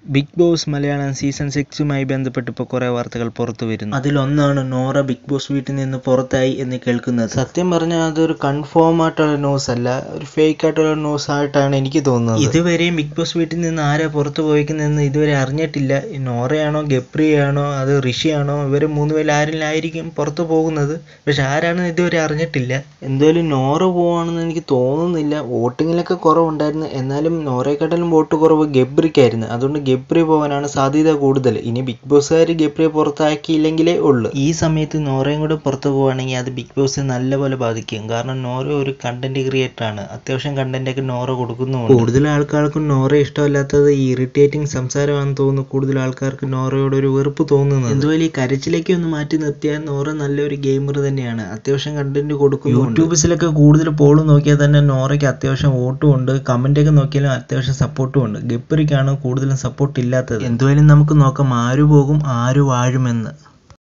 big boss Malayalam season സിക്സുമായി ബന്ധപ്പെട്ട് ഇപ്പോൾ കുറേ വാർത്തകൾ പുറത്തു വരുന്നു അതിലൊന്നാണ് നോറ ബിഗ് ബോസ് വീട്ടിൽ നിന്ന് പുറത്തായി എന്ന് കേൾക്കുന്നത് സത്യം പറഞ്ഞാൽ അതൊരു കൺഫേം ആയിട്ടുള്ള ന്യൂസ് അല്ല ഒരു ഫേക്ക് ആയിട്ടുള്ള ന്യൂസ് ആയിട്ടാണ് എനിക്ക് തോന്നുന്നത് ഇതുവരെയും ബിഗ് ബോസ് വീട്ടിൽ നിന്ന് ആരാ പുറത്തു പോയിക്കുന്നതെന്ന് ഇതുവരെ അറിഞ്ഞിട്ടില്ല ഈ നോറയാണോ ഗപ്രിയാണോ അത് ഋഷിയാണോ ഇവർ മൂന്ന് പേരിൽ ആരിലായിരിക്കും പുറത്തു പോകുന്നത് പക്ഷെ ആരാണെന്ന് ഇതുവരെ അറിഞ്ഞിട്ടില്ല എന്തായാലും നോറ പോവാണെന്ന് എനിക്ക് തോന്നുന്നില്ല വോട്ടിങ്ങിലൊക്കെ കുറവുണ്ടായിരുന്നു എന്നാലും നോറയെക്കാട്ടിലും വോട്ട് കുറവ് ഗബ്രിക്കായിരുന്നു അതുകൊണ്ട് ഗബ്രി പോകാനാണ് സാധ്യത കൂടുതൽ ഇനി ബിഗ് ബോസുകാർ ഗബ്രിയെ പുറത്താക്കിയില്ലെങ്കിലേ ഉള്ളൂ ഈ സമയത്ത് നോറയും കൂടെ പുറത്തു പോവുകയാണെങ്കിൽ അത് ബിഗ് ബോസിനെ നല്ലപോലെ ബാധിക്കും കാരണം നോറ ഒരു കണ്ടന്റ് ക്രിയേറ്റർ ആണ് അത്യാവശ്യം കണ്ടന്റ് ഒക്കെ നോറ കൊടുക്കുന്നുമുണ്ട് കൂടുതൽ ആൾക്കാർക്കും നോറ ഇഷ്ടമല്ലാത്തത് ഈ ഇറിറ്റേറ്റിംഗ് സംസാരമാണെന്ന് തോന്നുന്നു കൂടുതൽ ആൾക്കാർക്ക് നോറയോട് ഒരു വെറുപ്പ് തോന്നുന്നത് എന്തുപോലെ ഈ കരച്ചിലേക്ക് ഒന്ന് മാറ്റി നിർത്തിയാൽ നോറ നല്ലൊരു ഗെയിമർ തന്നെയാണ് അത്യാവശ്യം കണ്ടന്റ് കൊടുക്കുന്നു യൂട്യൂബ്സിലൊക്കെ കൂടുതൽ പോൾ നോക്കിയാൽ തന്നെ നോറയ്ക്ക് അത്യാവശ്യം വോട്ടും ഉണ്ട് കമന്റ് ഒക്കെ നോക്കിയാലും അത്യാവശ്യം സപ്പോർട്ടും ഉണ്ട് ഗപ്പറിക്കാണ് കൂടുതലും സപ്പോർട്ട് ഇല്ലാത്തത് എന്തുവായാലും നമുക്ക് നോക്കാം ആര് പോകും ആര് വാഴുമെന്ന്